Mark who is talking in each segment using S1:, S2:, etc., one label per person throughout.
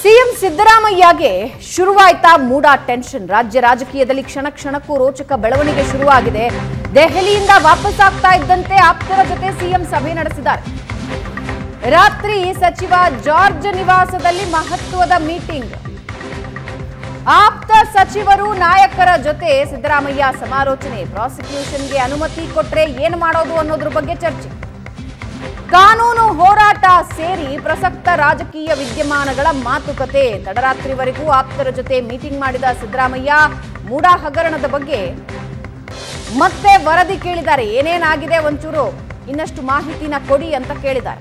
S1: CM ಸಿದ್ದರಾಮಯ್ಯಗೆ ಶುರುವಾಯ್ತಾ MUDA tension ರಾಜ್ಯ ರಾಜಕೀಯದಲ್ಲಿ ಕ್ಷಣ ಕ್ಷಣಕ್ಕೂ ರೋಚಕ ಬೆಳವಣಿಗೆ ಶುರುವಾಗಿದೆ ದೆಹಲಿಯಿಂದ ವಾಪಸ್ ಆಗ್ತಾ ಇದ್ದಂತೆ ಆಪ್ತರ ಜೊತೆ ಸಿಎಂ ಸಭೆ ನಡೆಸಿದ್ದಾರೆ ರಾತ್ರಿ ಸಚಿವ ಜಾರ್ಜ್ ನಿವಾಸದಲ್ಲಿ ಮಹತ್ವದ ಮೀಟಿಂಗ್ ಆಪ್ತ ಸಚಿವರು ನಾಯಕರ ಜೊತೆ ಸಿದ್ದರಾಮಯ್ಯ ಸಮಾಲೋಚನೆ ಪ್ರಾಸಿಕ್ಯೂಷನ್ಗೆ ಅನುಮತಿ ಕೊಟ್ರೆ ಏನು ಮಾಡೋದು ಅನ್ನೋದ್ರ ಬಗ್ಗೆ ಚರ್ಚೆ ಕಾನೂನು ಹೋರಾಟ ಸೇರಿ ಪ್ರಸಕ್ತ ರಾಜಕೀಯ ವಿದ್ಯಮಾನಗಳ ಮಾತುಕತೆ ತಡರಾತ್ರಿವರೆಗೂ ಆಪ್ತರ ಜೊತೆ ಮೀಟಿಂಗ್ ಮಾಡಿದ ಸಿದ್ದರಾಮಯ್ಯ ಮೂಡಾ ಹಗರಣದ ಬಗ್ಗೆ ಮತ್ತೆ ವರದಿ ಕೇಳಿದ್ದಾರೆ ಏನೇನಾಗಿದೆ ಒಂಚೂರು ಇನ್ನಷ್ಟು ಮಾಹಿತಿನ ಕೊಡಿ ಅಂತ ಕೇಳಿದ್ದಾರೆ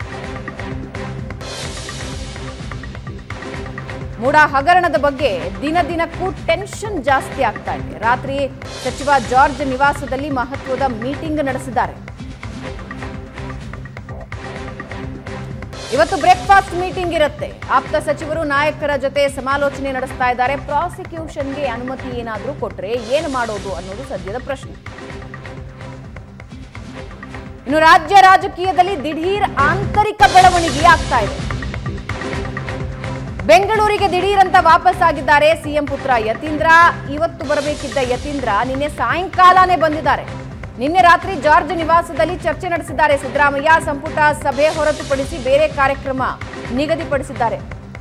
S1: ಮೂಡಾ ಹಗರಣದ ಬಗ್ಗೆ ದಿನ ದಿನಕ್ಕೂ ಟೆನ್ಷನ್ ಜಾಸ್ತಿ ಆಗ್ತಾ ಇದೆ ರಾತ್ರಿ ಸಚಿವ ಜಾರ್ಜ್ ನಿವಾಸದಲ್ಲಿ ಮಹತ್ವದ ಮೀಟಿಂಗ್ ನಡೆಸಿದ್ದಾರೆ ಇವತ್ತು ಬ್ರೇಕ್ಫಾಸ್ಟ್ ಮೀಟಿಂಗ್ ಇರುತ್ತೆ ಆಪ್ತ ಸಚಿವರು ನಾಯಕರ ಜೊತೆ ಸಮಾಲೋಚನೆ ನಡೆಸ್ತಾ ಇದ್ದಾರೆ ಪ್ರಾಸಿಕ್ಯೂಷನ್ಗೆ ಅನುಮತಿ ಏನಾದರೂ ಕೊಟ್ರೆ ಏನು ಮಾಡೋದು ಅನ್ನೋದು ಸದ್ಯದ ಪ್ರಶ್ನೆ ಇನ್ನು ರಾಜ್ಯ ರಾಜಕೀಯದಲ್ಲಿ ದಿಢೀರ್ ಆಂತರಿಕ ಬೆಳವಣಿಗೆ ಆಗ್ತಾ ಇದೆ ಬೆಂಗಳೂರಿಗೆ ದಿಢೀರ್ ಅಂತ ವಾಪಸ್ ಆಗಿದ್ದಾರೆ ಸಿಎಂ ಪುತ್ರ ಯತೀಂದ್ರ ಇವತ್ತು ಬರಬೇಕಿದ್ದ ಯತೀಂದ್ರ ನಿನ್ನೆ ಸಾಯಂಕಾಲನೇ ಬಂದಿದ್ದಾರೆ ನಿನ್ನೆ ರಾತ್ರಿ ಜಾರ್ಜ್ ನಿವಾಸದಲ್ಲಿ ಚರ್ಚೆ ನಡೆಸಿದ್ದಾರೆ ಸಿದ್ದರಾಮಯ್ಯ ಸಂಪುಟ ಸಭೆ ಹೊರತುಪಡಿಸಿ ಬೇರೆ ಕಾರ್ಯಕ್ರಮ ನಿಗದಿಪಡಿಸಿದ್ದಾರೆ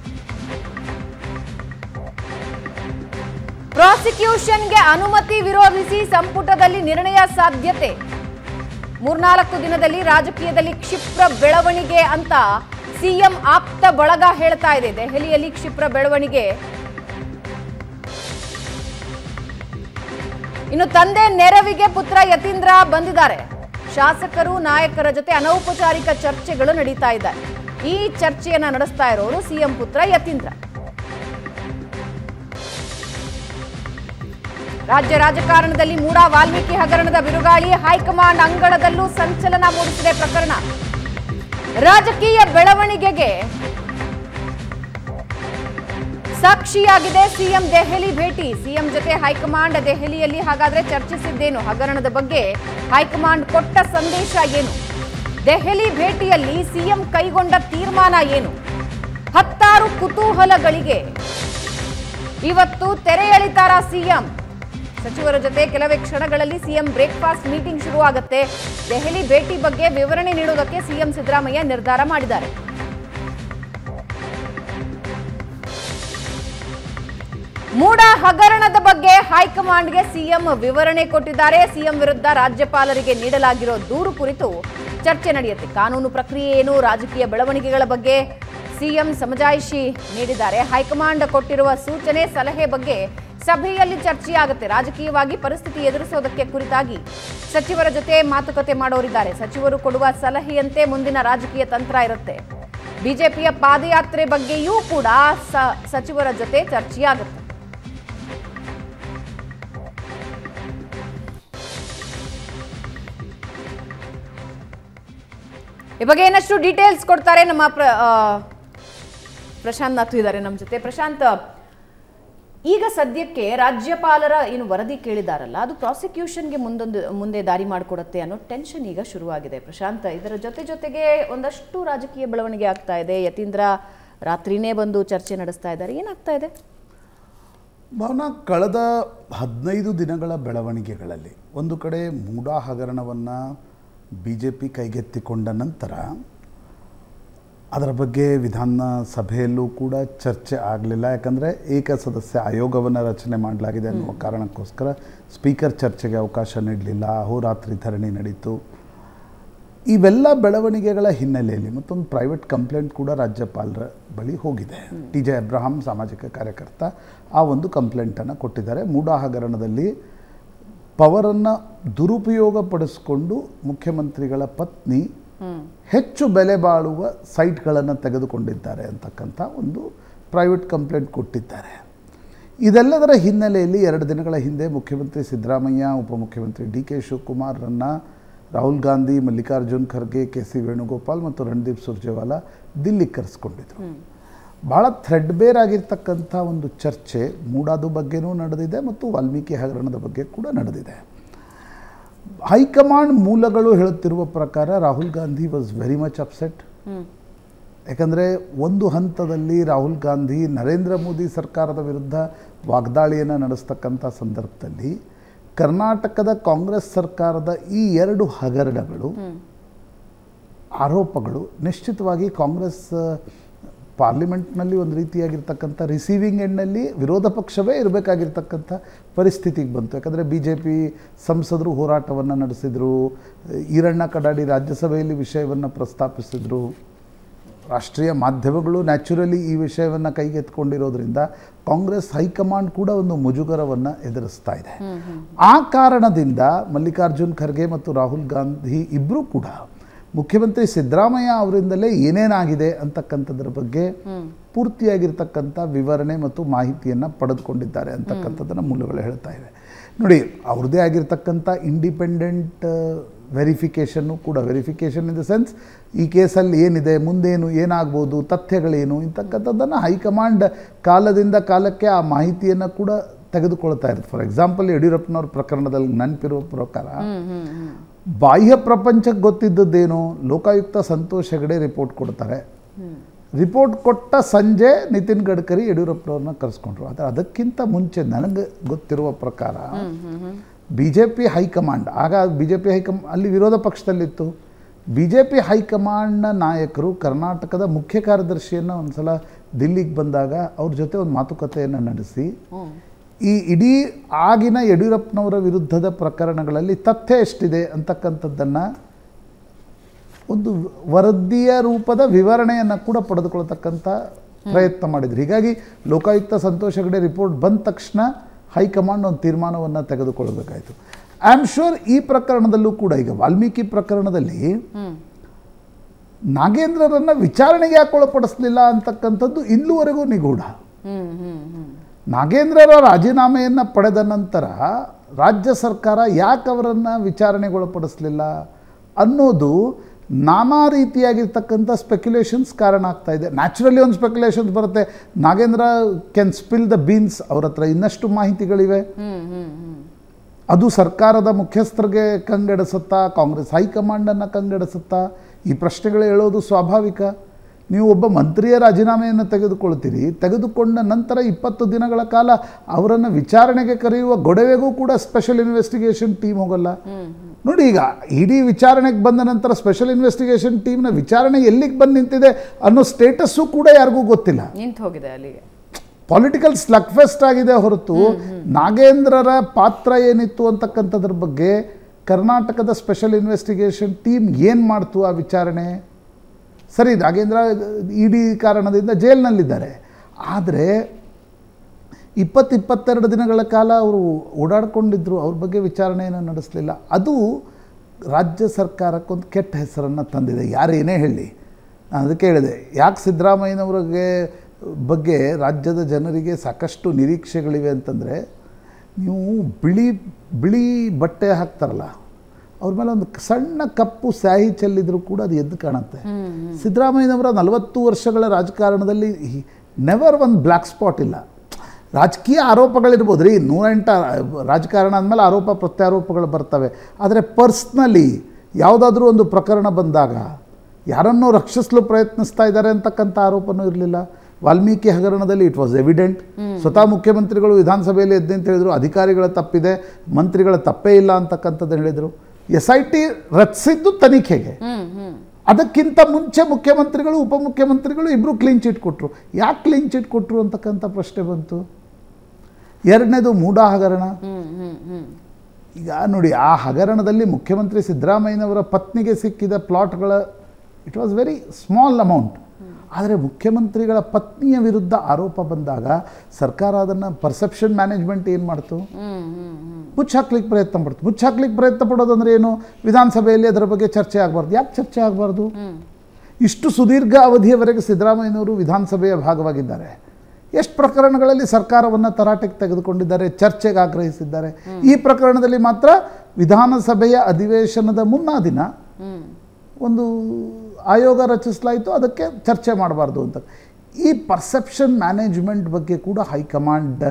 S1: ಪ್ರಾಸಿಕ್ಯೂಷನ್ಗೆ ಅನುಮತಿ ವಿರೋಧಿಸಿ ಸಂಪುಟದಲ್ಲಿ ನಿರ್ಣಯ ಸಾಧ್ಯತೆ ಮೂರ್ನಾಲ್ಕು ದಿನದಲ್ಲಿ ರಾಜಕೀಯದಲ್ಲಿ ಕ್ಷಿಪ್ರ ಬೆಳವಣಿಗೆ ಅಂತ ಸಿಎಂ ಆಪ್ತ ಬಳಗ ಹೇಳ್ತಾ ಇದೆ ದೆಹಲಿಯಲ್ಲಿ ಕ್ಷಿಪ್ರ ಬೆಳವಣಿಗೆ ಇನ್ನು ತಂದೆ ನೆರವಿಗೆ ಪುತ್ರ ಯತೀಂದ್ರ ಬಂದಿದ್ದಾರೆ ಶಾಸಕರು ನಾಯಕರ ಜೊತೆ ಅನೌಪಚಾರಿಕ ಚರ್ಚೆಗಳು ನಡೀತಾ ಇದ್ದಾರೆ ಈ ಚರ್ಚೆಯನ್ನ ನಡೆಸ್ತಾ ಇರೋರು ಸಿಎಂ ಪುತ್ರ ಯತೀಂದ್ರ ರಾಜ್ಯ ರಾಜಕಾರಣದಲ್ಲಿ ಮೂಡಾ ವಾಲ್ಮೀಕಿ ಹಗರಣದ ಬಿರುಗಾಳಿ ಹೈಕಮಾಂಡ್ ಅಂಗಳದಲ್ಲೂ ಸಂಚಲನ ಮೂಡಿಸಿದೆ ಪ್ರಕರಣ ರಾಜಕೀಯ ಬೆಳವಣಿಗೆಗೆ ಸಾಕ್ಷಿಯಾಗಿದೆ ಸಿಎಂ ದೆಹಲಿ ಭೇಟಿ ಸಿಎಂ ಜೊತೆ ಹೈಕಮಾಂಡ್ ದೆಹಲಿಯಲ್ಲಿ ಹಾಗಾದ್ರೆ ಚರ್ಚಿಸಿದ್ದೇನು ಹಗರಣದ ಬಗ್ಗೆ ಹೈಕಮಾಂಡ್ ಕೊಟ್ಟ ಸಂದೇಶ ಏನು ದೆಹಲಿ ಭೇಟಿಯಲ್ಲಿ ಸಿಎಂ ಕೈಗೊಂಡ ತೀರ್ಮಾನ ಏನು ಹತ್ತಾರು ಕುತೂಹಲಗಳಿಗೆ ಇವತ್ತು ತೆರೆ ಎಳಿತಾರ ಸಿಎಂ ಸಚಿವರ ಜೊತೆ ಕೆಲವೇ ಕ್ಷಣಗಳಲ್ಲಿ ಸಿಎಂ ಬ್ರೇಕ್ಫಾಸ್ಟ್ ಮೀಟಿಂಗ್ ಶುರುವಾಗುತ್ತೆ ದೆಹಲಿ ಭೇಟಿ ಬಗ್ಗೆ ವಿವರಣೆ ನೀಡುವುದಕ್ಕೆ ಸಿಎಂ ಸಿದ್ದರಾಮಯ್ಯ ನಿರ್ಧಾರ ಮಾಡಿದ್ದಾರೆ ಮೂಡ ಹಗರಣದ ಬಗ್ಗೆ ಹೈಕಮಾಂಡ್ಗೆ ಸಿಎಂ ವಿವರಣೆ ಕೊಟ್ಟಿದ್ದಾರೆ ಸಿಎಂ ವಿರುದ್ಧ ರಾಜ್ಯಪಾಲರಿಗೆ ನೀಡಲಾಗಿರೋ ದೂರು ಕುರಿತು ಚರ್ಚೆ ನಡೆಯುತ್ತೆ ಕಾನೂನು ಪ್ರಕ್ರಿಯೆ ಏನು ರಾಜಕೀಯ ಬೆಳವಣಿಗೆಗಳ ಬಗ್ಗೆ ಸಿಎಂ ಸಮಜಾಯಿಷಿ ನೀಡಿದ್ದಾರೆ ಹೈಕಮಾಂಡ್ ಕೊಟ್ಟಿರುವ ಸೂಚನೆ ಸಲಹೆ ಬಗ್ಗೆ ಸಭೆಯಲ್ಲಿ ಚರ್ಚೆಯಾಗುತ್ತೆ ರಾಜಕೀಯವಾಗಿ ಪರಿಸ್ಥಿತಿ ಎದುರಿಸೋದಕ್ಕೆ ಕುರಿತಾಗಿ ಸಚಿವರ ಜೊತೆ ಮಾತುಕತೆ ಮಾಡೋರಿದ್ದಾರೆ ಸಚಿವರು ಕೊಡುವ ಸಲಹೆಯಂತೆ ಮುಂದಿನ ರಾಜಕೀಯ ತಂತ್ರ ಇರುತ್ತೆ ಬಿಜೆಪಿಯ ಪಾದಯಾತ್ರೆ ಬಗ್ಗೆಯೂ ಕೂಡ ಸ- ಸಚಿವರ ಜೊತೆ ಚರ್ಚೆಯಾಗುತ್ತೆ ಈ ಬಗ್ಗೆ ಏನಷ್ಟು ಡೀಟೇಲ್ಸ್ ಕೊಡ್ತಾರೆ ನಮ್ಮ ಪ್ರ ಆ, ಪ್ರಶಾಂತ್ ನಾಥು ಇದ್ದಾರೆ ನಮ್ಮ ಜೊತೆ ಪ್ರಶಾಂತ್ ಈಗ ಸದ್ಯಕ್ಕೆ ರಾಜ್ಯಪಾಲರ ಏನು ವರದಿ ಕೇಳಿದಾರಲ್ಲ ಅದು ಪ್ರಾಸಿಕ್ಯೂಷನ್ಗೆ ಮುಂದೊಂದು ಮುಂದೆ ದಾರಿ ಮಾಡಿಕೊಡುತ್ತೆ ಅನ್ನೋ ಟೆನ್ಷನ್ ಈಗ ಶುರುವಾಗಿದೆ ಪ್ರಶಾಂತ್ ಇದರ ಜೊತೆ ಜೊತೆಗೆ ಒಂದಷ್ಟು ರಾಜಕೀಯ ಬೆಳವಣಿಗೆ ಆಗ್ತಾ ಇದೆ ಯತೀಂದ್ರ ರಾತ್ರಿನೇ ಬಂದು ಚರ್ಚೆ ನಡೆಸ್ತಾ ಇದ್ದಾರೆ ಏನಾಗ್ತಾ ಇದೆ
S2: ಭಾವನಾ ಕಳೆದ ಹದಿನೈದು ದಿನಗಳ ಬೆಳವಣಿಗೆಗಳಲ್ಲಿ ಒಂದು ಕಡೆ ಮೂಡಾ ಹಗರಣವನ್ನು ಬಿ ಜೆ ಪಿ ಕೈಗೆತ್ತಿಕೊಂಡ ನಂತರ ಅದರ ಬಗ್ಗೆ ವಿಧಾನ ಸಭೆಯಲ್ಲೂ ಕೂಡ ಚರ್ಚೆ ಆಗಲಿಲ್ಲ ಯಾಕಂದರೆ ಏಕ ಸದಸ್ಯ ಆಯೋಗವನ್ನು ರಚನೆ ಮಾಡಲಾಗಿದೆ ಅನ್ನುವ ಕಾರಣಕ್ಕೋಸ್ಕರ ಸ್ಪೀಕರ್ ಚರ್ಚೆಗೆ ಅವಕಾಶ ನೀಡಲಿಲ್ಲ ಅಹೋರಾತ್ರಿ ಧರಣಿ ನಡೀತು ಇವೆಲ್ಲ ಬೆಳವಣಿಗೆಗಳ ಹಿನ್ನೆಲೆಯಲ್ಲಿ ಮತ್ತೊಂದು ಪ್ರೈವೇಟ್ ಕಂಪ್ಲೇಂಟ್ ಕೂಡ ರಾಜ್ಯಪಾಲರ ಬಳಿ ಹೋಗಿದೆ ಟಿ ಜೆ ಅಬ್ರಹಾಂ ಸಾಮಾಜಿಕ ಕಾರ್ಯಕರ್ತ ಆ ಒಂದು ಕಂಪ್ಲೇಂಟನ್ನು ಕೊಟ್ಟಿದ್ದಾರೆ ಮೂಡಾ ಹಗರಣದಲ್ಲಿ ಪವರನ್ನು ದುರುಪಯೋಗಪಡಿಸಿಕೊಂಡು ಮುಖ್ಯಮಂತ್ರಿಗಳ ಪತ್ನಿ ಹೆಚ್ಚು ಬೆಲೆ ಬಾಳುವ ಸೈಟ್ಗಳನ್ನು ತೆಗೆದುಕೊಂಡಿದ್ದಾರೆ ಅಂತಕ್ಕಂಥ ಒಂದು ಪ್ರೈವೇಟ್ ಕಂಪ್ಲೇಂಟ್ ಕೊಟ್ಟಿದ್ದಾರೆ ಇದೆಲ್ಲದರ ಹಿನ್ನೆಲೆಯಲ್ಲಿ ಎರಡು ದಿನಗಳ ಹಿಂದೆ ಮುಖ್ಯಮಂತ್ರಿ ಸಿದ್ದರಾಮಯ್ಯ ಉಪಮುಖ್ಯಮಂತ್ರಿ ಡಿ ಕೆ ಶಿವಕುಮಾರ್ರನ್ನು ರಾಹುಲ್ ಗಾಂಧಿ ಮಲ್ಲಿಕಾರ್ಜುನ್ ಖರ್ಗೆ ಕೆ ಸಿ ವೇಣುಗೋಪಾಲ್ ಮತ್ತು ರಣದೀಪ್ ಸುರ್ಜೇವಾಲಾ ದಿಲ್ಲಿಗೆ ಕರೆಸ್ಕೊಂಡಿದ್ರು ಭಾಳ ಥ್ರೆಡ್ಬೇರ್ ಆಗಿರ್ತಕ್ಕಂಥ ಒಂದು ಚರ್ಚೆ ಮೂಡಾದು ಬಗ್ಗೆನೂ ನಡೆದಿದೆ ಮತ್ತು ವಾಲ್ಮೀಕಿ ಹಗರಣದ ಬಗ್ಗೆ ಕೂಡ ನಡೆದಿದೆ ಹೈಕಮಾಂಡ್ ಮೂಲಗಳು ಹೇಳುತ್ತಿರುವ ಪ್ರಕಾರ Rahul Gandhi was very much upset ಯಾಕಂದರೆ ಒಂದು ಹಂತದಲ್ಲಿ ರಾಹುಲ್ ಗಾಂಧಿ ನರೇಂದ್ರ ಮೋದಿ ಸರ್ಕಾರದ ವಿರುದ್ಧ ವಾಗ್ದಾಳಿಯನ್ನು ನಡೆಸ್ತಕ್ಕಂಥ ಸಂದರ್ಭದಲ್ಲಿ ಕರ್ನಾಟಕದ ಕಾಂಗ್ರೆಸ್ ಸರ್ಕಾರದ ಈ ಎರಡು ಹಗರಣಗಳು ಆರೋಪಗಳು ನಿಶ್ಚಿತವಾಗಿ ಕಾಂಗ್ರೆಸ್ ಆ, ಪಾರ್ಲಿಮೆಂಟ್ನಲ್ಲಿ ಒಂದು ರೀತಿಯಾಗಿರ್ತಕ್ಕಂಥ ರಿಸೀವಿಂಗ್ ಎಂಡ್ನಲ್ಲಿ ವಿರೋಧ ಪಕ್ಷವೇ ಇರಬೇಕಾಗಿರ್ತಕ್ಕಂಥ ಪರಿಸ್ಥಿತಿಗೆ ಬಂತು ಯಾಕಂದರೆ ಬಿ ಜೆ ಪಿ ಸಂಸದರು ಹೋರಾಟವನ್ನು ನಡೆಸಿದರು ಈರಣ್ಣ ಕಡಾಡಿ ರಾಜ್ಯಸಭೆಯಲ್ಲಿ ವಿಷಯವನ್ನು ಪ್ರಸ್ತಾಪಿಸಿದರು ರಾಷ್ಟ್ರೀಯ ಮಾಧ್ಯಮಗಳು ನ್ಯಾಚುರಲಿ ಈ ವಿಷಯವನ್ನು ಕೈಗೆತ್ಕೊಂಡಿರೋದ್ರಿಂದ ಕಾಂಗ್ರೆಸ್ ಹೈಕಮಾಂಡ್ ಕೂಡ ಒಂದು ಮುಜುಗರವನ್ನು ಎದುರಿಸ್ತಾ ಇದೆ ಆ ಕಾರಣದಿಂದ ಮಲ್ಲಿಕಾರ್ಜುನ್ ಖರ್ಗೆ ಮತ್ತು ರಾಹುಲ್ ಗಾಂಧಿ ಇಬ್ಬರೂ ಕೂಡ ಮುಖ್ಯಮಂತ್ರಿ ಸಿದ್ದರಾಮಯ್ಯ ಅವರಿಂದಲೇ ಏನೇನಾಗಿದೆ ಅಂತಕ್ಕಂಥದ್ರ ಬಗ್ಗೆ ಪೂರ್ತಿಯಾಗಿರ್ತಕ್ಕಂಥ ವಿವರಣೆ ಮತ್ತು ಮಾಹಿತಿಯನ್ನು ಪಡೆದುಕೊಂಡಿದ್ದಾರೆ ಅಂತಕ್ಕಂಥದ್ದನ್ನು ಮೂಲಗಳು ಹೇಳ್ತಾ ಇವೆ ನೋಡಿ ಅವ್ರದ್ದೇ ಆಗಿರ್ತಕ್ಕಂಥ ಇಂಡಿಪೆಂಡೆಂಟ್ ವೆರಿಫಿಕೇಷನ್ನು ಕೂಡ ವೆರಿಫಿಕೇಷನ್ ಇನ್ ದ ಸೆನ್ಸ್ ಈ ಕೇಸಲ್ಲಿ ಏನಿದೆ ಮುಂದೇನು ಏನಾಗ್ಬೋದು ತಥ್ಯಗಳೇನು ಇಂತಕ್ಕಂಥದ್ದನ್ನು ಹೈಕಮಾಂಡ್ ಕಾಲದಿಂದ ಕಾಲಕ್ಕೆ ಆ ಮಾಹಿತಿಯನ್ನು ಕೂಡ ತೆಗೆದುಕೊಳ್ತಾ ಇರುತ್ತೆ ಫಾರ್ ಎಕ್ಸಾಂಪಲ್ ಯಡಿಯೂರಪ್ಪನವ್ರ ಪ್ರಕರಣದಲ್ಲಿ ನೆನಪಿರೋ ಪ್ರಕಾರ ಬಾಹ್ಯ ಪ್ರಪಂಚಕ್ಕೆ ಗೊತ್ತಿದ್ದದ್ದೇನು ಲೋಕಾಯುಕ್ತ ಸಂತೋಷ್ ಹೆಗಡೆ ರಿಪೋರ್ಟ್ ಕೊಡ್ತಾರೆ ರಿಪೋರ್ಟ್ ಕೊಟ್ಟ ಸಂಜೆ ನಿತಿನ್ ಗಡ್ಕರಿ ಯಡಿಯೂರಪ್ಪನವ್ರನ್ನ ಕರೆಸ್ಕೊಂಡ್ರು ಆದರೆ ಅದಕ್ಕಿಂತ ಮುಂಚೆ ನನಗೆ ಗೊತ್ತಿರುವ ಪ್ರಕಾರ ಬಿ ಜೆ ಪಿ ಹೈಕಮಾಂಡ್ ಆಗ ಬಿ ಜೆ ಪಿ ಹೈಕಮ್ ಅಲ್ಲಿ ವಿರೋಧ ಪಕ್ಷದಲ್ಲಿತ್ತು ಬಿ ಜೆ ಪಿ ಹೈಕಮಾಂಡ್ನ ನಾಯಕರು ಕರ್ನಾಟಕದ ಮುಖ್ಯ ಕಾರ್ಯದರ್ಶಿಯನ್ನು ಒಂದ್ಸಲ ದಿಲ್ಲಿಗೆ ಬಂದಾಗ ಅವ್ರ ಜೊತೆ ಒಂದು ಮಾತುಕತೆಯನ್ನು ನಡೆಸಿ ಈ ಇಡೀ ಆಗಿನ ಯಡಿಯೂರಪ್ಪನವರ ವಿರುದ್ಧದ ಪ್ರಕರಣಗಳಲ್ಲಿ ತಥ್ಯ ಎಷ್ಟಿದೆ ಅಂತಕ್ಕಂಥದ್ದನ್ನು ಒಂದು ವರದಿಯ ರೂಪದ ವಿವರಣೆಯನ್ನು ಕೂಡ ಪಡೆದುಕೊಳ್ತಕ್ಕಂಥ ಪ್ರಯತ್ನ ಮಾಡಿದ್ರು ಹೀಗಾಗಿ ಲೋಕಾಯುಕ್ತ ಸಂತೋಷ್ ಹೆಗಡೆ ರಿಪೋರ್ಟ್ ಬಂದ ತಕ್ಷಣ ಹೈಕಮಾಂಡ್ ಒಂದು ತೀರ್ಮಾನವನ್ನು ತೆಗೆದುಕೊಳ್ಳಬೇಕಾಯಿತು ಐ ಆಮ್ ಶೂರ್ ಈ ಪ್ರಕರಣದಲ್ಲೂ ಕೂಡ ಈಗ ವಾಲ್ಮೀಕಿ ಪ್ರಕರಣದಲ್ಲಿ ನಾಗೇಂದ್ರರನ್ನ ವಿಚಾರಣೆಗೆ ಯಾಕೆ ಒಳಪಡಿಸಲಿಲ್ಲ ಅಂತಕ್ಕಂಥದ್ದು ಇಲ್ಲಿವರೆಗೂ ನಿಗೂಢ
S1: ಹ್ಮ್ ಹ್ಮ್ ಹ್ಮ್
S2: ನಾಗೇಂದ್ರರ ರಾಜೀನಾಮೆಯನ್ನು ಪಡೆದ ನಂತರ ರಾಜ್ಯ ಸರ್ಕಾರ ಯಾಕೆ ಅವರನ್ನು ವಿಚಾರಣೆಗೊಳಪಡಿಸಲಿಲ್ಲ ಅನ್ನೋದು ನಾನಾ ರೀತಿಯಾಗಿರ್ತಕ್ಕಂಥ ಸ್ಪೆಕ್ಯುಲೇಷನ್ಸ್ ಕಾರಣ ಆಗ್ತಾ ಇದೆ ನ್ಯಾಚುರಲಿ ಒಂದು ಸ್ಪೆಕ್ಯುಲೇಷನ್ಸ್ ಬರುತ್ತೆ Nagendra can spill the beans ಅವ್ರ ಹತ್ರ ಇನ್ನಷ್ಟು ಮಾಹಿತಿಗಳಿವೆ
S1: ಹ್ಮ್ ಹ್ಮ್ ಹ್ಮ್
S2: ಅದು ಸರ್ಕಾರದ ಮುಖ್ಯಸ್ಥರಿಗೆ ಕಂಗೆಡಿಸುತ್ತಾ ಕಾಂಗ್ರೆಸ್ ಹೈಕಮಾಂಡನ್ನು ಕಂಗೆಡಿಸುತ್ತಾ ಈ ಪ್ರಶ್ನೆಗಳು ಹೇಳೋದು ಸ್ವಾಭಾವಿಕ ನೀವು ಒಬ್ಬ ಮಂತ್ರಿಯ ರಾಜೀನಾಮೆಯನ್ನು ತೆಗೆದುಕೊಳ್ತೀರಿ ತೆಗೆದುಕೊಂಡ ನಂತರ ಇಪ್ಪತ್ತು ದಿನಗಳ ಕಾಲ ಅವರನ್ನು ವಿಚಾರಣೆಗೆ ಕರೆಯುವ ಗೊಡವೆಗೂ ಕೂಡ ಸ್ಪೆಷಲ್ ಇನ್ವೆಸ್ಟಿಗೇಷನ್ ಟೀಮ್ ಹೋಗಲ್ಲ ನೋಡಿ ಈಗ ಇಡೀ ವಿಚಾರಣೆಗೆ ಬಂದ ನಂತರ ಸ್ಪೆಷಲ್ ಇನ್ವೆಸ್ಟಿಗೇಷನ್ ಟೀಮ್ನ ವಿಚಾರಣೆ ಎಲ್ಲಿಗೆ ಬಂದು ನಿಂತಿದೆ ಅನ್ನೋ ಸ್ಟೇಟಸ್ಸು ಕೂಡ ಯಾರಿಗೂ ಗೊತ್ತಿಲ್ಲ
S1: ನಿಂತು ಹೋಗಿದೆ ಅಲ್ಲಿಗೆ
S2: ಪೊಲಿಟಿಕಲ್ ಸ್ಲಗ್ ಫೆಸ್ಟ್ ಆಗಿದೆ ಹೊರತು ನಾಗೇಂದ್ರರ ಪಾತ್ರ ಏನಿತ್ತು ಅಂತಕ್ಕಂಥದ್ರ ಬಗ್ಗೆ ಕರ್ನಾಟಕದ ಸ್ಪೆಷಲ್ ಇನ್ವೆಸ್ಟಿಗೇಷನ್ ಟೀಮ್ ಏನು ಮಾಡ್ತು ಆ ವಿಚಾರಣೆ ಸರಿ ನಾಗೇಂದ್ರ ಇಡೀ ಕಾರಣದಿಂದ ಜೈಲಿನಲ್ಲಿದ್ದಾರೆ ಆದರೆ ಇಪ್ಪತ್ತು ಇಪ್ಪತ್ತೆರಡು ದಿನಗಳ ಕಾಲ ಅವರು ಓಡಾಡ್ಕೊಂಡಿದ್ರು ಅವ್ರ ಬಗ್ಗೆ ವಿಚಾರಣೆಯನ್ನು ನಡೆಸಲಿಲ್ಲ ಅದು ರಾಜ್ಯ ಸರ್ಕಾರಕ್ಕೊಂದು ಕೆಟ್ಟ ಹೆಸರನ್ನು ತಂದಿದೆ ಯಾರೇನೇ ಹೇಳಿ ನಾನು ಅದಕ್ಕೆ ಹೇಳಿದೆ ಯಾಕೆ ಸಿದ್ದರಾಮಯ್ಯನವ್ರಿಗೆ ಬಗ್ಗೆ ರಾಜ್ಯದ ಜನರಿಗೆ ಸಾಕಷ್ಟು ನಿರೀಕ್ಷೆಗಳಿವೆ ಅಂತಂದರೆ ನೀವು ಬಿಳಿ ಬಿಳಿ ಬಟ್ಟೆ ಹಾಕ್ತಾರಲ್ಲ ಅವ್ರ ಮೇಲೆ ಒಂದು ಸಣ್ಣ ಕಪ್ಪು ಸ್ಯಾಹಿ ಚೆಲ್ಲಿದ್ರು ಕೂಡ ಅದು ಎದ್ದು ಕಾಣುತ್ತೆ ಸಿದ್ದರಾಮಯ್ಯನವರ ನಲವತ್ತು ವರ್ಷಗಳ ರಾಜಕಾರಣದಲ್ಲಿ ನೆವರ್ ಒಂದು ಬ್ಲ್ಯಾಕ್ ಸ್ಪಾಟ್ ಇಲ್ಲ ರಾಜಕೀಯ ಆರೋಪಗಳಿರ್ಬೋದು ರೀ ನೂರೆಂಟ ರಾಜಕಾರಣ ಅಂದಮೇಲೆ ಆರೋಪ ಪ್ರತ್ಯಾರೋಪಗಳು ಬರ್ತವೆ ಆದರೆ ಪರ್ಸ್ನಲಿ ಯಾವುದಾದ್ರೂ ಒಂದು ಪ್ರಕರಣ ಬಂದಾಗ ಯಾರನ್ನೋ ರಕ್ಷಿಸಲು ಪ್ರಯತ್ನಿಸ್ತಾ ಇದ್ದಾರೆ ಅಂತಕ್ಕಂಥ ಆರೋಪನೂ ಇರಲಿಲ್ಲ ವಾಲ್ಮೀಕಿ ಹಗರಣದಲ್ಲಿ ಇಟ್ ವಾಸ್ ಎವಿಡೆಂಟ್ ಸ್ವತಃ ಮುಖ್ಯಮಂತ್ರಿಗಳು ವಿಧಾನಸಭೆಯಲ್ಲಿ ಎದ್ದು ಅಂತ ಹೇಳಿದರು ಅಧಿಕಾರಿಗಳ ತಪ್ಪಿದೆ ಮಂತ್ರಿಗಳ ತಪ್ಪೇ ಇಲ್ಲ ಅಂತಕ್ಕಂಥದ್ದು ಹೇಳಿದರು ಎಸ್ ಐ ಟಿ ರಚಿಸಿದ್ದು ತನಿಖೆಗೆ
S1: ಹ್ಮ್ ಹ್ಮ್
S2: ಅದಕ್ಕಿಂತ ಮುಂಚೆ ಮುಖ್ಯಮಂತ್ರಿಗಳು ಉಪಮುಖ್ಯಮಂತ್ರಿಗಳು ಇಬ್ಬರು ಕ್ಲೀನ್ ಚಿಟ್ ಕೊಟ್ಟರು ಯಾಕೆ ಕ್ಲೀನ್ ಚಿಟ್ ಕೊಟ್ಟರು ಅಂತಕ್ಕಂಥ ಪ್ರಶ್ನೆ ಬಂತು ಎರಡನೇದು ಮೂಢ ಹಗರಣ
S1: ಹ್ಮ್ ಹ್ಮ್ ಹ್ಮ್
S2: ಈಗ ನೋಡಿ ಆ ಹಗರಣದಲ್ಲಿ ಮುಖ್ಯಮಂತ್ರಿ ಸಿದ್ದರಾಮಯ್ಯನವರ ಪತ್ನಿಗೆ ಸಿಕ್ಕಿದ ಪ್ಲಾಟ್ಗಳ it was very small amount ಆದರೆ ಮುಖ್ಯಮಂತ್ರಿಗಳ ಪತ್ನಿಯ ವಿರುದ್ಧ ಆರೋಪ ಬಂದಾಗ ಸರ್ಕಾರ ಅದನ್ನು ಪರ್ಸೆಪ್ಷನ್ ಮ್ಯಾನೇಜ್ಮೆಂಟ್ ಏನು ಮಾಡ್ತು
S1: ಹ್ಮ್ ಹ್ಮ್ ಹ್ಮ್
S2: ಮುಚ್ಚಾಕ್ಲಿಕ್ಕೆ ಪ್ರಯತ್ನ ಪಡ್ತು ಮುಚ್ಚಾಕ್ಲಿಕ್ಕೆ ಪ್ರಯತ್ನ ಪಡೋದಂದ್ರೆ ಏನು ವಿಧಾನಸಭೆಯಲ್ಲಿ ಅದರ ಬಗ್ಗೆ ಚರ್ಚೆ ಆಗಬಾರ್ದು ಯಾಕೆ ಚರ್ಚೆ ಆಗಬಾರ್ದು ಇಷ್ಟು ಸುದೀರ್ಘ ಅವಧಿಯವರೆಗೆ ಸಿದ್ದರಾಮಯ್ಯನವರು ವಿಧಾನಸಭೆಯ ಭಾಗವಾಗಿದ್ದಾರೆ ಎಷ್ಟು ಪ್ರಕರಣಗಳಲ್ಲಿ ಸರ್ಕಾರವನ್ನು ತರಾಟೆಗೆ ತೆಗೆದುಕೊಂಡಿದ್ದಾರೆ ಚರ್ಚೆಗೆ ಆಗ್ರಹಿಸಿದ್ದಾರೆ ಈ ಪ್ರಕರಣದಲ್ಲಿ ಮಾತ್ರ ವಿಧಾನಸಭೆಯ ಅಧಿವೇಶನದ ಮುನ್ನಾ ದಿನ
S1: ಹ್ಮ್
S2: ಒಂದು ಆಯೋಗ ರಚಿಸಲಾಯಿತು ಅದಕ್ಕೆ ಚರ್ಚೆ ಮಾಡಬಾರ್ದು ಅಂತ ಈ ಪರ್ಸೆಪ್ಷನ್ ಮ್ಯಾನೇಜ್ಮೆಂಟ್ ಬಗ್ಗೆ ಕೂಡ ಹೈಕಮಾಂಡ್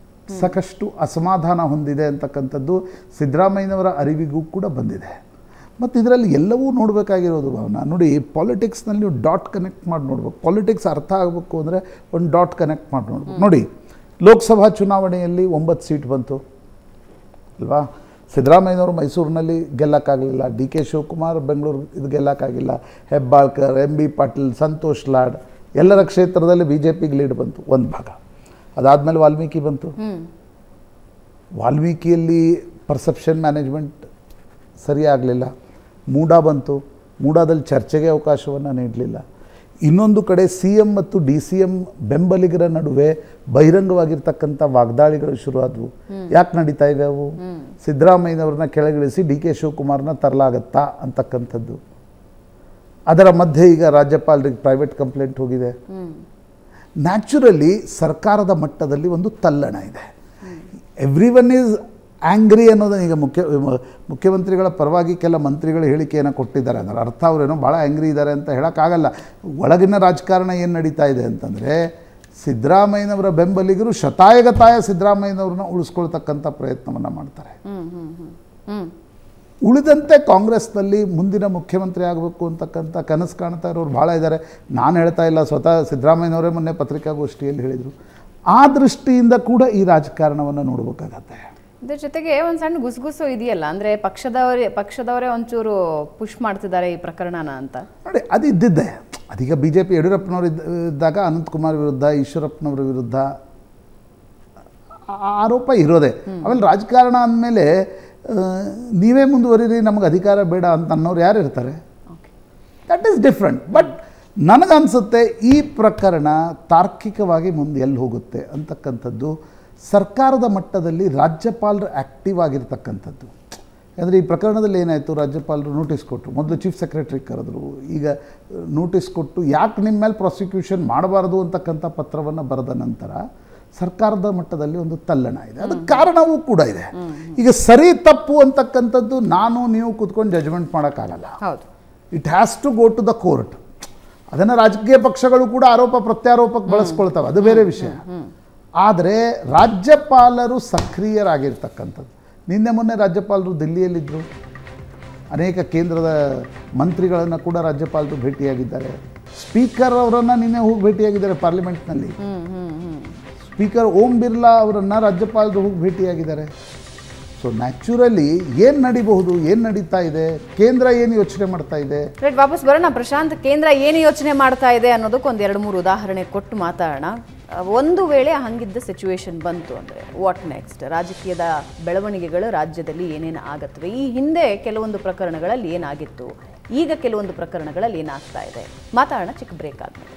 S2: ಸಾಕಷ್ಟು ಅಸಮಾಧಾನ ಹೊಂದಿದೆ ಅಂತಕ್ಕಂಥದ್ದು ಸಿದ್ದರಾಮಯ್ಯನವರ ಅರಿವಿಗೂ ಕೂಡ ಬಂದಿದೆ ಮತ್ತು ಇದರಲ್ಲಿ ಎಲ್ಲವೂ ನೋಡಬೇಕಾಗಿರೋದು ಭಾವನ ನೋಡಿ ಪಾಲಿಟಿಕ್ಸ್ನಲ್ಲಿ ನೀವು ಡಾಟ್ ಕನೆಕ್ಟ್ ಮಾಡಿ ನೋಡ್ಬೇಕು ಪಾಲಿಟಿಕ್ಸ್ ಅರ್ಥ ಆಗಬೇಕು ಅಂದರೆ ಒಂದು ಡಾಟ್ ಕನೆಕ್ಟ್ ಮಾಡಿ ನೋಡ್ಬೇಕು ನೋಡಿ ಲೋಕಸಭಾ ಚುನಾವಣೆಯಲ್ಲಿ ಒಂಬತ್ತು ಸೀಟ್ ಬಂತು ಅಲ್ವಾ ಸಿದ್ದರಾಮಯ್ಯನವರು ಮೈಸೂರಿನಲ್ಲಿ ಗೆಲ್ಲಕ್ಕಾಗಲಿಲ್ಲ ಡಿ ಕೆ ಶಿವಕುಮಾರ್ ಬೆಂಗಳೂರು ಇದು ಗೆಲ್ಲಕ್ಕಾಗಿಲ್ಲ ಹೆಬ್ಬಾಳ್ಕರ್ ಎಂ ಬಿ ಪಾಟೀಲ್ ಸಂತೋಷ್ ಲಾಡ್ ಎಲ್ಲರ ಕ್ಷೇತ್ರದಲ್ಲಿ ಬಿ ಜೆ ಪಿಗೆ ಲೀಡ್ ಬಂತು ಒಂದು ಭಾಗ ಅದಾದಮೇಲೆ ವಾಲ್ಮೀಕಿ ಬಂತು ವಾಲ್ಮೀಕಿಯಲ್ಲಿ ಪರ್ಸೆಪ್ಷನ್ ಮ್ಯಾನೇಜ್ಮೆಂಟ್ ಸರಿಯಾಗಲಿಲ್ಲ ಮೂಡ ಬಂತು ಮೂಡಾದಲ್ಲಿ ಚರ್ಚೆಗೆ ಅವಕಾಶವನ್ನು ನೀಡಲಿಲ್ಲ ಇನ್ನೊಂದು ಕಡೆ ಸಿ ಎಂ ಮತ್ತು ಡಿ ಸಿ ಎಂ ಬೆಂಬಲಿಗರ ನಡುವೆ ಬಹಿರಂಗವಾಗಿರ್ತಕ್ಕಂಥ ವಾಗ್ದಾಳಿಗಳು ಶುರುವಾದವು ಯಾಕೆ ನಡೀತಾ ಇವೆ ಅವು ಸಿದ್ದರಾಮಯ್ಯನವ್ರನ್ನ ಕೆಳಗಿಳಿಸಿ ಡಿ ಕೆ ಶಿವಕುಮಾರ್ನ ತರಲಾಗತ್ತಾ ಅಂತಕ್ಕಂಥದ್ದು ಅದರ ಮಧ್ಯೆ ಈಗ ರಾಜ್ಯಪಾಲರಿಗೆ ಪ್ರೈವೇಟ್ ಕಂಪ್ಲೇಂಟ್ ಹೋಗಿದೆ ನ್ಯಾಚುರಲಿ ಸರ್ಕಾರದ ಮಟ್ಟದಲ್ಲಿ ಒಂದು ತಲ್ಲಣ ಇದೆ ಎವ್ರಿ ಒನ್ ಈಸ್ ಆ್ಯಂಗ್ರಿ ಅನ್ನೋದನ್ನ ಈಗ ಮುಖ್ಯ ಮ- ಮುಖ್ಯಮಂತ್ರಿಗಳ ಪರವಾಗಿ ಕೆಲ ಮಂತ್ರಿಗಳು ಹೇಳಿಕೆಯನ್ನು ಕೊಟ್ಟಿದ್ದಾರೆ ಅದರ ಅರ್ಥ ಅವರೇನೋ ಭಾಳ ಆ್ಯಂಗ್ರಿ ಇದ್ದಾರೆ ಅಂತ ಹೇಳೋಕ್ಕಾಗಲ್ಲ ಒಳಗಿನ ರಾಜಕಾರಣ ಏನು ನಡೀತಾ ಇದೆ ಅಂತಂದರೆ ಸಿದ್ದರಾಮಯ್ಯನವರ ಬೆಂಬಲಿಗರು ಶತಾಯಗತಾಯ ಸಿದ್ದರಾಮಯ್ಯನವ್ರನ್ನ ಉಳಿಸ್ಕೊಳ್ತಕ್ಕಂಥ ಪ್ರಯತ್ನವನ್ನು ಮಾಡ್ತಾರೆ
S1: ಹ್ಮ್ ಹ್ಮ್ ಹ್ಮ್ ಹ್ಮ್
S2: ಉಳಿದಂತೆ ಕಾಂಗ್ರೆಸ್ನಲ್ಲಿ ಮುಂದಿನ ಮುಖ್ಯಮಂತ್ರಿ ಆಗಬೇಕು ಅಂತಕ್ಕಂಥ ಕನಸು ಕಾಣ್ತಾ ಇರೋರು ಭಾಳ ಇದ್ದಾರೆ ನಾನು ಹೇಳ್ತಾ ಇಲ್ಲ ಸ್ವತಃ ಸಿದ್ದರಾಮಯ್ಯನವರೇ ಮೊನ್ನೆ ಪತ್ರಿಕಾಗೋಷ್ಠಿಯಲ್ಲಿ ಹೇಳಿದರು ಆ ದೃಷ್ಟಿಯಿಂದ ಕೂಡ ಈ ರಾಜಕಾರಣವನ್ನು ನೋಡಬೇಕಾಗತ್ತೆ
S1: ಇದ್ರ ಜೊತೆಗೆ ಒಂದ್ ಸಣ್ಣ ಗುಸುಗುಸು ಇದೆಯಲ್ಲ ಅಂದ್ರೆ ಪಕ್ಷದವರೇ ಪಕ್ಷದವರೇ ಒಂಚೂರು ಪುಷ್ ಮಾಡ್ತಿದ್ದಾರೆ ಈ ಪ್ರಕರಣನ ಅಂತ
S2: ನೋಡಿ ಅದು ಇದ್ದಿದ್ದೆ ಅದೀಗ ಬಿ ಜೆ ಪಿ ಯಡಿಯೂರಪ್ಪನವರು ಇದ್ದ ಇದ್ದಾಗ ಅನಂತಕುಮಾರ್ ವಿರುದ್ಧ ಈಶ್ವರಪ್ಪನವರ ವಿರುದ್ಧ ಆ- ಆರೋಪ ಇರೋದೆ ಆಮೇಲೆ ರಾಜಕಾರಣ ಅಂದಮೇಲೆ ನೀವೇ ಮುಂದುವರಿರಿ ನಮಗೆ ಅಧಿಕಾರ ಬೇಡ ಅಂತ ಅನ್ನೋರು ಯಾರು ಇರ್ತಾರೆ
S1: okay
S2: that is different but ನನಗನ್ಸುತ್ತೆ ಈ ಪ್ರಕರಣ ತಾರ್ಕಿಕವಾಗಿ ಮುಂದೆ ಎಲ್ಲಿ ಹೋಗುತ್ತೆ ಅಂತಕ್ಕಂಥದ್ದು ಸರ್ಕಾರದ ಮಟ್ಟದಲ್ಲಿ ರಾಜ್ಯಪಾಲರು ಆ್ಯಕ್ಟಿವ್ ಆಗಿರ್ತಕ್ಕಂಥದ್ದು ಅಂದರೆ ಈ ಪ್ರಕರಣದಲ್ಲಿ ಏನಾಯಿತು ರಾಜ್ಯಪಾಲರು ನೋಟಿಸ್ ಕೊಟ್ಟರು ಮೊದಲು ಚೀಫ್ ಸೆಕ್ರೆಟರಿ ಕರೆದ್ರು ಈಗ ನೋಟಿಸ್ ಕೊಟ್ಟು ಯಾಕೆ ನಿಮ್ಮ ಮೇಲೆ ಪ್ರಾಸಿಕ್ಯೂಷನ್ ಮಾಡಬಾರ್ದು ಅಂತಕ್ಕಂಥ ಪತ್ರವನ್ನು ಬರೆದ ನಂತರ ಸರ್ಕಾರದ ಮಟ್ಟದಲ್ಲಿ ಒಂದು ತಲ್ಲಣ ಇದೆ ಅದಕ್ಕೆ ಕಾರಣವೂ ಕೂಡ ಇದೆ ಈಗ ಸರಿ ತಪ್ಪು ಅಂತಕ್ಕಂಥದ್ದು ನಾನು ನೀವು ಕೂತ್ಕೊಂಡು ಜಜ್ಮೆಂಟ್ ಮಾಡೋಕ್ಕಾಗಲ್ಲ
S1: ಹೌದು
S2: it has to go to the court ಅದನ್ನು ರಾಜಕೀಯ ಪಕ್ಷಗಳು ಕೂಡ ಆರೋಪ ಪ್ರತ್ಯಾರೋಪಕ್ಕೆ ಬಳಸ್ಕೊಳ್ತವೆ ಅದು ಬೇರೆ ವಿಷಯ ಆದರೆ ರಾಜ್ಯಪಾಲರು ಸಕ್ರಿಯರಾಗಿರ್ತಕ್ಕಂಥದ್ದು ನಿನ್ನೆ ಮೊನ್ನೆ ರಾಜ್ಯಪಾಲರು ದಿಲ್ಲಿಯಲ್ಲಿದ್ದರು ಅನೇಕ ಕೇಂದ್ರದ ಮಂತ್ರಿಗಳನ್ನು ಕೂಡ ರಾಜ್ಯಪಾಲರು ಭೇಟಿಯಾಗಿದ್ದಾರೆ ಸ್ಪೀಕರ್ ಅವರನ್ನು ನಿನ್ನೆ ಹೋಗಿ ಭೇಟಿಯಾಗಿದ್ದಾರೆ ಪಾರ್ಲಿಮೆಂಟ್ನಲ್ಲಿ
S1: ಹ್ಮ್ ಹ್ಮ್ ಹ್ಮ್
S2: ಸ್ಪೀಕರ್ ಓಂ ಬಿರ್ಲಾ ಅವರನ್ನು ರಾಜ್ಯಪಾಲರು ಹೋಗಿ ಭೇಟಿಯಾಗಿದ್ದಾರೆ ಸೊ ನ್ಯಾಚುರಲಿ ಏನು ನಡಿಬಹುದು ಏನು ನಡೀತಾ ಇದೆ ಕೇಂದ್ರ ಏನು ಯೋಚನೆ ಮಾಡ್ತಾ ಇದೆ
S1: ರೈಟ್ ವಾಪಸ್ ಬರೋಣ ಪ್ರಶಾಂತ್ ಕೇಂದ್ರ ಏನು ಯೋಚನೆ ಮಾಡ್ತಾ ಇದೆ ಅನ್ನೋದಕ್ಕೆ ಒಂದು ಎರಡು ಮೂರು ಉದಾಹರಣೆ ಕೊಟ್ಟು ಮಾತಾಡೋಣ ಆ, ಒಂದು ವೇಳೆ ಹಂಗಿದ್ದ ಸಿಚುವೇಶನ್ ಬಂತು ಅಂದರೆ ವಾಟ್ ನೆಕ್ಸ್ಟ್ ರಾಜಕೀಯದ ಬೆಳವಣಿಗೆಗಳು ರಾಜ್ಯದಲ್ಲಿ ಏನೇನು ಆಗತ್ವೆ ಈ ಹಿಂದೆ ಕೆಲವೊಂದು ಪ್ರಕರಣಗಳಲ್ಲಿ ಏನಾಗಿತ್ತು ಈಗ ಕೆಲವೊಂದು ಪ್ರಕರಣಗಳಲ್ಲಿ ಏನಾಗ್ತಾ ಇದೆ ಮಾತಾಡೋಣ ಚಿಕ್ಕ ಬ್ರೇಕ್ ಆದ್ಮೇಲೆ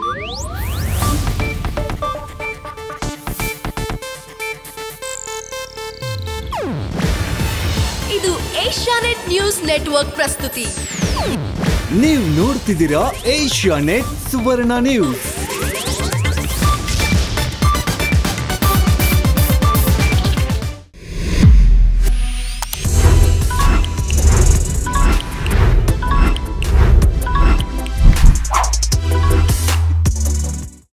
S3: ಇದು ಏಷ್ಯಾನೆಟ್ ನ್ಯೂಸ್ ನೆಟ್ವರ್ಕ್ ಪ್ರಸ್ತುತಿ
S4: ನೀವು ನೋಡ್ತಿದ್ದೀರಾ ಏಷ್ಯಾ ನೆಟ್ ಸುವರ್ಣ ನ್ಯೂಸ್